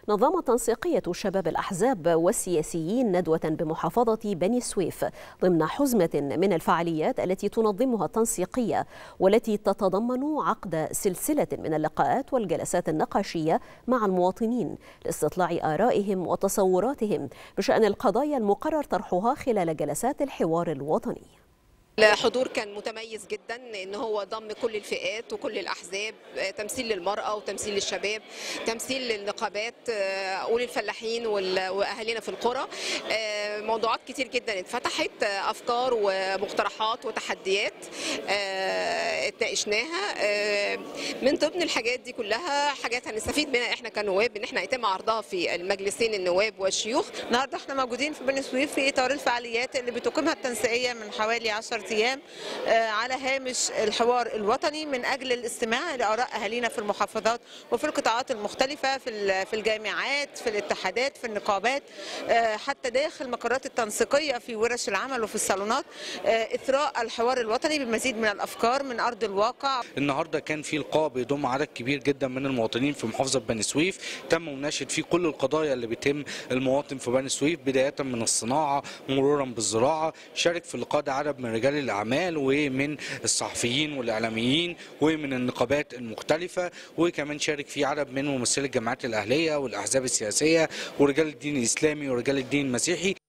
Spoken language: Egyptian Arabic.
نظم تنسيقية شباب الأحزاب والسياسيين ندوة بمحافظة بني سويف ضمن حزمة من الفعاليات التي تنظمها التنسيقية والتي تتضمن عقد سلسلة من اللقاءات والجلسات النقاشية مع المواطنين لاستطلاع آرائهم وتصوراتهم بشأن القضايا المقرر طرحها خلال جلسات الحوار الوطني الحضور كان متميز جدا ان هو ضم كل الفئات وكل الاحزاب تمثيل للمراه وتمثيل للشباب تمثيل للنقابات وللفلاحين واهالينا في القرى موضوعات كتير جدا اتفتحت افكار ومقترحات وتحديات اتناقشناها من ضمن الحاجات دي كلها حاجات هنستفيد منها احنا كنواب ان احنا يتم عرضها في المجلسين النواب والشيوخ النهارده احنا موجودين في بني سويف في اطار الفعاليات اللي بتقيمها التنسيقيه من حوالي 10 ايام على هامش الحوار الوطني من اجل الاستماع لاراء اهالينا في المحافظات وفي القطاعات المختلفه في في الجامعات في الاتحادات في النقابات حتى داخل مقرات التنسيقيه في ورش العمل وفي الصالونات اثراء الحوار الوطني بمزيد من الافكار من ارض الواقع النهارده كان في لقاء بيضم عدد كبير جدا من المواطنين في محافظه بني سويف تم مناقشه فيه كل القضايا اللي بيتم المواطن في بني سويف بدايه من الصناعه مرورا بالزراعه شارك في اللقاء ده عدد من رجال الاعمال ومن الصحفيين والاعلاميين ومن النقابات المختلفه وكمان شارك فيه عدد من ممثلي الجامعات الاهليه والاحزاب السياسيه ورجال الدين الاسلامي ورجال الدين المسيحي